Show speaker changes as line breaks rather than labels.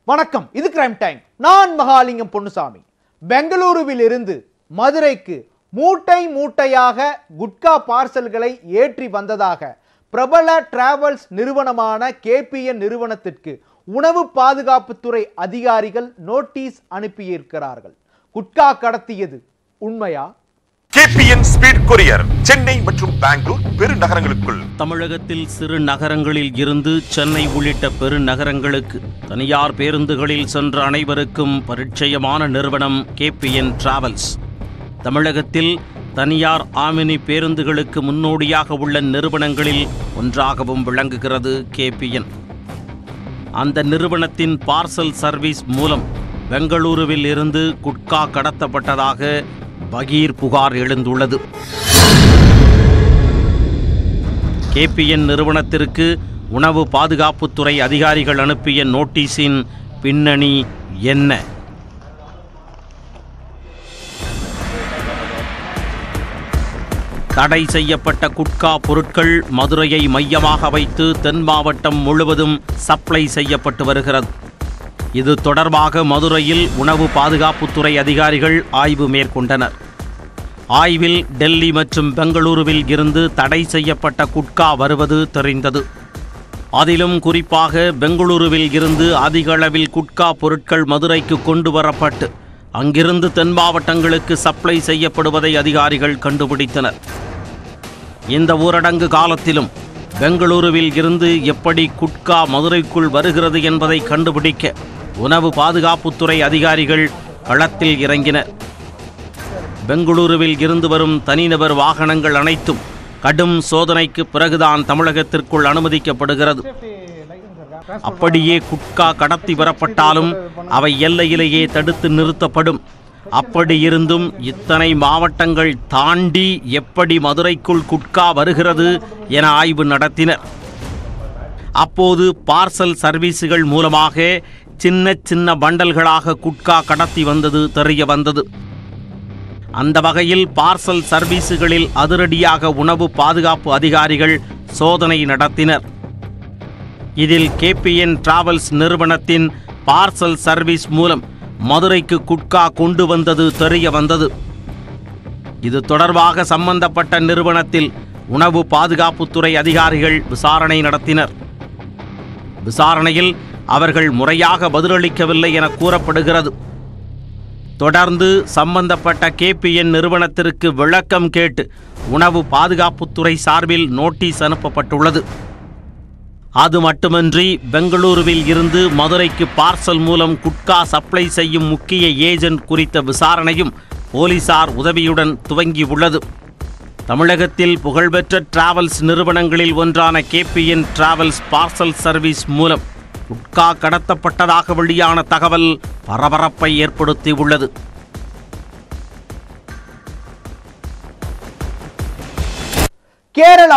வணக்கம் இது crime time நான் மகாலிங்கம் பொன்னுசாமி பெங்களூருவில் இருந்து மதுரைக்கு மூட்டை மூட்டையாக குட்கா பார்சல்களை ஏற்றி வந்ததாக பிரபல டிராவல்ஸ் நிறுவனமான கேபிஎன் நிறுவனத்திற்கு உணவு பாதுகாப்புத்துறை அதிகாரிகள் நோட்டீஸ் அனுப்பியிருக்கிறார்கள் குட்கா கடத்தியது உண்மையா
கேபிஎன் ஸ்பீட் கொரியர் சென்னை மற்றும் பெங்களூர் பெருநகரங்களுக்குள்
தமிழகத்தில் சிறு நகரங்களில் இருந்து சென்னை உள்ளிட்ட பெருநகரங்களுக்கு தனியார் பேருந்துகளில் சென்ற அனைவருக்கும் பரிச்சயமான நிறுவனம் கேபிஎன் டிராவல்ஸ் தமிழகத்தில் தனியார் ஆமினி பேருந்துகளுக்கு முன்னோடியாக உள்ள நிறுவனங்களில் ஒன்றாகவும் விளங்குகிறது கேபிஎன் அந்த நிறுவனத்தின் பார்சல் சர்வீஸ் மூலம் பெங்களூருவில் இருந்து குட்கா கடத்தப்பட்டதாக பகீர் புகார் எழுந்துள்ளது கேபிஎன் நிறுவனத்திற்கு உணவு பாதுகாப்புத்துறை அதிகாரிகள் அனுப்பிய நோட்டீஸின் பின்னணி என்ன தடை செய்யப்பட்ட குட்கா பொருட்கள் மதுரையை மையமாக வைத்து தென் மாவட்டம் முழுவதும் சப்ளை செய்யப்பட்டு வருகிறது இது தொடர்பாக மதுரையில் உணவு பாதுகாப்புத்துறை அதிகாரிகள் ஆய்வு மேற்கொண்டனர் ஆய்வில் டெல்லி மற்றும் பெங்களூருவில் இருந்து தடை செய்யப்பட்ட குட்கா வருவது தெரிந்தது அதிலும் குறிப்பாக பெங்களூருவில் இருந்து அதிக அளவில் குட்கா பொருட்கள் மதுரைக்கு கொண்டு வரப்பட்டு அங்கிருந்து தென் மாவட்டங்களுக்கு சப்ளை செய்யப்படுவதை அதிகாரிகள் கண்டுபிடித்தனர் இந்த ஊரடங்கு காலத்திலும் பெங்களூருவில் இருந்து எப்படி குட்கா மதுரைக்குள் வருகிறது என்பதை கண்டுபிடிக்க உணவு பாதுகாப்புத்துறை அதிகாரிகள் களத்தில் இறங்கினர் பெங்களூருவில் இருந்து வரும் தனிநபர் வாகனங்கள் அனைத்தும் கடும் சோதனைக்கு பிறகுதான் தமிழகத்திற்குள் அனுமதிக்கப்படுகிறது அப்படியே குட்கா கடத்தி வரப்பட்டாலும் அவை எல்லையிலேயே தடுத்து நிறுத்தப்படும் அப்படி இருந்தும் இத்தனை மாவட்டங்கள் தாண்டி எப்படி மதுரைக்குள் குட்கா வருகிறது என ஆய்வு நடத்தினர் அப்போது பார்சல் சர்வீஸுகள் மூலமாக சின்ன சின்ன பண்டல்களாக குட்கா கடத்தி வந்தது தெரிய வந்தது அந்த வகையில் பார்சல் சர்வீஸுகளில் அதிரடியாக உணவு பாதுகாப்பு அதிகாரிகள் சோதனை நடத்தினர் இதில் கேபிஎன் டிராவல்ஸ் நிறுவனத்தின் பார்சல் சர்வீஸ் மூலம் மதுரைக்கு குட்கா கொண்டு வந்தது தெரிய வந்தது இது தொடர்பாக சம்பந்தப்பட்ட நிறுவனத்தில் உணவு பாதுகாப்புத்துறை அதிகாரிகள் விசாரணை நடத்தினர் விசாரணையில் அவர்கள் முறையாக பதிலளிக்கவில்லை என கூறப்படுகிறது தொடர்ந்து சம்பந்தப்பட்ட கேபிஎன் நிறுவனத்திற்கு விளக்கம் கேட்டு உணவு பாதுகாப்புத்துறை சார்பில் நோட்டீஸ் அனுப்பப்பட்டுள்ளது அது மட்டுமின்றி பெங்களூருவில் இருந்து மதுரைக்கு பார்சல் மூலம் குட்கா சப்ளை செய்யும் முக்கிய ஏஜென்ட் குறித்த விசாரணையும் போலீசார் உதவியுடன் துவங்கியுள்ளது தமிழகத்தில் புகழ்பெற்ற டிராவல்ஸ் நிறுவனங்களில் ஒன்றான கேபிஎன் டிராவல்ஸ் பார்சல் சர்வீஸ் மூலம் குட்கா கடத்தப்பட்டதாக வெளியான தகவல் பரபரப்பை ஏற்படுத்தியுள்ளது
கேரள